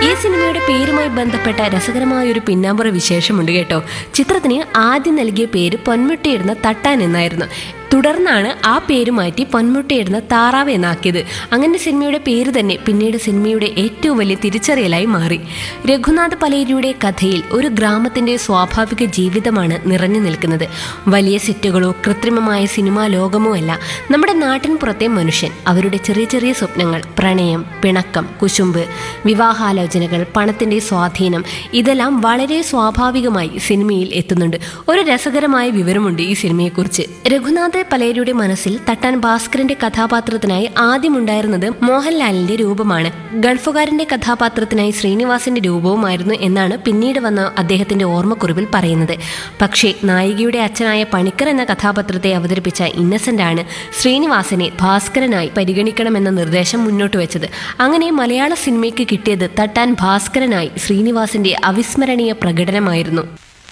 ഈ സിനിമയുടെ പേരുമായി ബന്ധപ്പെട്ട രസകരമായ ഒരു പിന്നാമ്പുറ വിശേഷമുണ്ട് കേട്ടോ ചിത്രത്തിന് ആദ്യം നൽകിയ പേര് പൊന്മുട്ടയിടുന്ന തട്ടാൻ എന്നായിരുന്നു തുടർന്നാണ് ആ പേര് മാറ്റി പൊന്മുട്ടയിടുന്ന താറാവ് എന്നാക്കിയത് അങ്ങനെ സിനിമയുടെ പേര് തന്നെ പിന്നീട് സിനിമയുടെ ഏറ്റവും വലിയ തിരിച്ചറിയലായി മാറി രഘുനാഥ് പലേരിയുടെ കഥയിൽ ഒരു ഗ്രാമത്തിന്റെ സ്വാഭാവിക ജീവിതമാണ് നിറഞ്ഞു നിൽക്കുന്നത് വലിയ സെറ്റുകളോ കൃത്രിമമായ സിനിമാ ലോകമോ അല്ല നമ്മുടെ നാട്ടിൻ പുറത്തെ മനുഷ്യൻ അവരുടെ ചെറിയ ചെറിയ സ്വപ്നങ്ങൾ പ്രണയം പിണക്കം കുശുമ്പ് വിവാഹാലോചനകൾ പണത്തിന്റെ സ്വാധീനം ഇതെല്ലാം വളരെ സ്വാഭാവികമായി സിനിമയിൽ എത്തുന്നുണ്ട് ഒരു രസകരമായ വിവരമുണ്ട് ഈ സിനിമയെക്കുറിച്ച് രഘുനാഥ് പലേരിയുടെ മനസ്സിൽ തട്ടാൻ ഭാസ്കരന്റെ കഥാപാത്രത്തിനായി ആദ്യമുണ്ടായിരുന്നത് മോഹൻലാലിന്റെ രൂപമാണ് ഗൾഫുകാരന്റെ കഥാപാത്രത്തിനായി ശ്രീനിവാസന്റെ രൂപവുമായിരുന്നു എന്നാണ് പിന്നീട് വന്ന അദ്ദേഹത്തിന്റെ ഓർമ്മക്കുറിപ്പിൽ പറയുന്നത് പക്ഷേ നായികയുടെ അച്ഛനായ പണിക്കർ എന്ന കഥാപാത്രത്തെ അവതരിപ്പിച്ച ഇന്നസെന്റ് ആണ് ശ്രീനിവാസനെ ഭാസ്കരനായി പരിഗണിക്കണമെന്ന നിർദ്ദേശം മുന്നോട്ട് വെച്ചത് അങ്ങനെ മലയാള സിനിമയ്ക്ക് കിട്ടിയത് തട്ടാൻ ഭാസ്കരനായി ശ്രീനിവാസന്റെ അവിസ്മരണീയ പ്രകടനമായിരുന്നു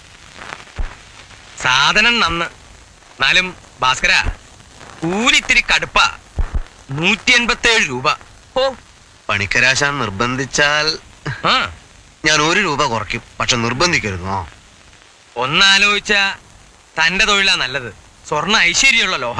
സാധനം നന്ന് എന്നാലും ഭാസ്കര കൂലിത്തിരി കടുപ്പ നൂറ്റി എൺപത്തേഴ് രൂപ ഓ പണിക്കരാശാൻ നിർബന്ധിച്ചാൽ ആ ഞാൻ ഒരു രൂപ കുറയ്ക്കും പക്ഷെ നിർബന്ധിക്കരുതോ ഒന്നാലോചിച്ച തന്റെ തൊഴിലാ നല്ലത് സ്വർണ്ണ ഐശ്വര്യമുള്ള ലോഹ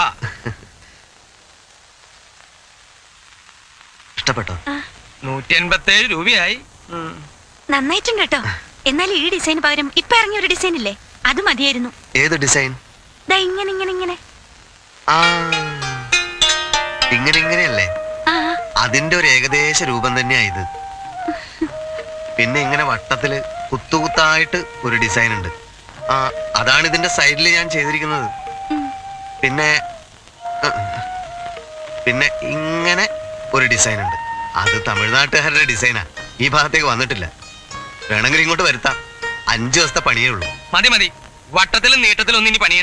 ഇഷ്ടപ്പെട്ടോ നൂറ്റി എൺപത്തേഴ് രൂപയായി ഉം. നന്നായിട്ടുണ്ട് കേട്ടോ എന്നാൽ ഈ ഡിസൈന് പകരം ഇപ്പൊ ഇറങ്ങിയ ഒരു ഡിസൈൻ ഇല്ലേ അത് മതിയായിരുന്നു ഏത് ഡിസൈൻ ദാ ഇങ്ങനെ ഇങ്ങനെ ഇങ്ങനെ ആ ഇങ്ങനെ ഇങ്ങനെയല്ലേ ആ അതിന്റെ ഒരു ഏകദേശ രൂപം തന്നെയാ ഇത് പിന്നെ ഇങ്ങനെ വട്ടത്തില് കുത്തുകുത്തായിട്ട് ഒരു ഡിസൈൻ ഉണ്ട് ആ അതാണ് ഇതിന്റെ സൈഡിൽ ഞാൻ ചെയ്തിരിക്കുന്നത് പിന്നെ ആ, പിന്നെ ഇങ്ങനെ ഒരു ഡിസൈൻ ഉണ്ട് അത് തമിഴ്നാട്ടുകാരുടെ ഡിസൈനാ ഈ ഭാഗത്തേക്ക് വന്നിട്ടില്ല വേണമെങ്കിൽ ഇങ്ങോട്ട് വരുത്താം അഞ്ചു ദിവസത്തെ പണിയേ ഉള്ളൂ മതി മതി വട്ടത്തിലും നീട്ടത്തിലും ഒന്നും ഇനി പണിയ